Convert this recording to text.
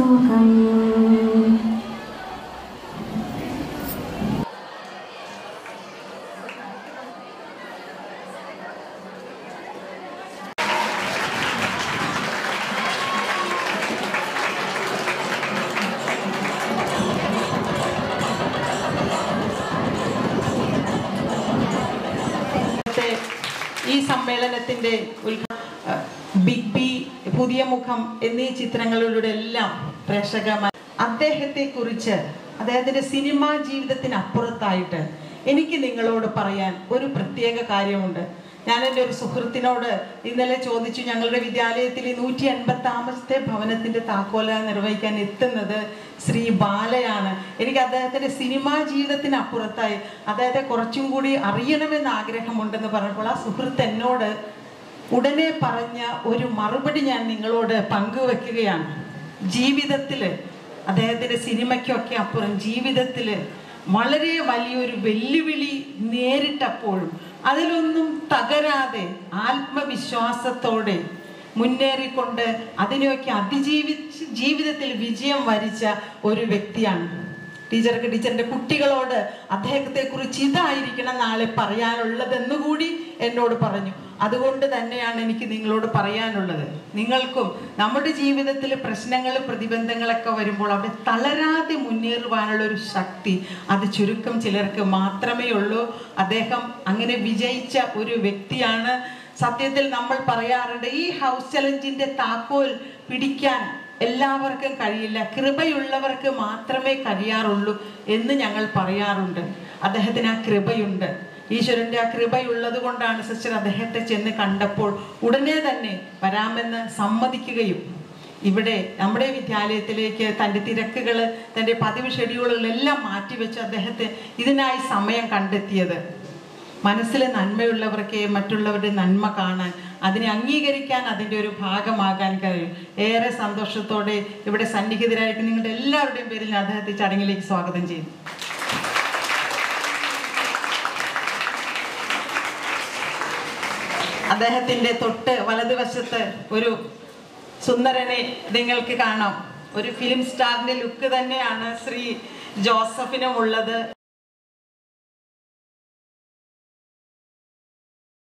സുഖം ഇന്നത്തെ ഈ സമ്മേളനത്തിന്റെ ഉദ്ഘാ- അഹ് ബിഗ് ബി പുതിയ മുഖം എന്നീ ചിത്രങ്ങളിലൂടെ എല്ലാം പ്രേക്ഷക അദ്ദേഹത്തെ കുറിച്ച് അദ്ദേഹത്തിന്റെ സിനിമാ ജീവിതത്തിന് അപ്പുറത്തായിട്ട് എനിക്ക് നിങ്ങളോട് പറയാൻ ഒരു പ്രത്യേക കാര്യമുണ്ട് ഞാൻ എൻ്റെ ഒരു സുഹൃത്തിനോട് ഇന്നലെ ചോദിച്ചു ഞങ്ങളുടെ വിദ്യാലയത്തിൽ ഈ നൂറ്റി എൺപത്താമത്തെ ഭവനത്തിന്റെ താക്കോല നിർവഹിക്കാൻ എത്തുന്നത് ശ്രീ ബാലയാണ് എനിക്ക് അദ്ദേഹത്തിന്റെ സിനിമാ ജീവിതത്തിന് അപ്പുറത്തായി അദ്ദേഹത്തെ കുറച്ചും കൂടി അറിയണമെന്ന് ആഗ്രഹമുണ്ടെന്ന് പറഞ്ഞപ്പോൾ ആ സുഹൃത്ത് എന്നോട് ഉടനെ പറഞ്ഞ ഒരു മറുപടി ഞാൻ നിങ്ങളോട് പങ്കുവെക്കുകയാണ് ജീവിതത്തിൽ അദ്ദേഹത്തിന്റെ സിനിമയ്ക്കൊക്കെ അപ്പുറം ജീവിതത്തിൽ വളരെ വലിയൊരു വെല്ലുവിളി നേരിട്ടപ്പോഴും അതിലൊന്നും തകരാതെ ആത്മവിശ്വാസത്തോടെ മുന്നേറിക്കൊണ്ട് അതിനെയൊക്കെ അതിജീവിച്ച് ജീവിതത്തിൽ വിജയം വരിച്ച ഒരു വ്യക്തിയാണ് ടീച്ചർക്ക് ടീച്ചറിന്റെ കുട്ടികളോട് അദ്ദേഹത്തെ കുറിച്ച് ഇതായിരിക്കണം നാളെ പറയാനുള്ളതെന്ന് കൂടി എന്നോട് പറഞ്ഞു അതുകൊണ്ട് തന്നെയാണ് എനിക്ക് നിങ്ങളോട് പറയാനുള്ളത് നിങ്ങൾക്കും നമ്മുടെ ജീവിതത്തിൽ പ്രശ്നങ്ങൾ പ്രതിബന്ധങ്ങളൊക്കെ വരുമ്പോൾ അവിടെ തളരാതെ മുന്നേറുവാനുള്ള ഒരു ശക്തി അത് ചുരുക്കം ചിലർക്ക് മാത്രമേ ഉള്ളൂ അദ്ദേഹം അങ്ങനെ വിജയിച്ച ഒരു വ്യക്തിയാണ് സത്യത്തിൽ നമ്മൾ പറയാറുണ്ട് ഈ ഹൗസ് ചലഞ്ചിന്റെ താക്കോൽ പിടിക്കാൻ എല്ലാവർക്കും കഴിയില്ല കൃപയുള്ളവർക്ക് മാത്രമേ കഴിയാറുള്ളൂ എന്ന് ഞങ്ങൾ പറയാറുണ്ട് അദ്ദേഹത്തിന് ആ കൃപയുണ്ട് ഈശ്വരന്റെ ആ കൃപയുള്ളത് കൊണ്ടാണ് സിസ്റ്റർ അദ്ദേഹത്തെ ചെന്ന് കണ്ടപ്പോൾ ഉടനെ തന്നെ വരാമെന്ന് സമ്മതിക്കുകയും ഇവിടെ നമ്മുടെ വിദ്യാലയത്തിലേക്ക് തൻ്റെ തിരക്കുകൾ തൻ്റെ പതിവ് ഷെഡ്യൂളുകളെല്ലാം മാറ്റിവെച്ച് അദ്ദേഹത്തെ ഇതിനായി സമയം കണ്ടെത്തിയത് മനസ്സിൽ നന്മയുള്ളവർക്ക് മറ്റുള്ളവരുടെ നന്മ കാണാൻ അതിനെ അംഗീകരിക്കാൻ അതിൻ്റെ ഒരു ഭാഗമാകാൻ കഴിയും ഏറെ സന്തോഷത്തോടെ ഇവിടെ സന്നിഹിതരായിരിക്കും നിങ്ങളുടെ എല്ലാവരുടെയും പേരിൽ ഞാൻ അദ്ദേഹത്തെ ഈ ചടങ്ങിലേക്ക് സ്വാഗതം ചെയ്യുന്നു അദ്ദേഹത്തിന്റെ തൊട്ട് വലതുവശത്ത് ഒരു സുന്ദരനെ നിങ്ങൾക്ക് കാണാം ഒരു ഫിലിം സ്റ്റാറിന്റെ ലുക്ക് തന്നെയാണ് ശ്രീ ജോസഫിനും ഉള്ളത്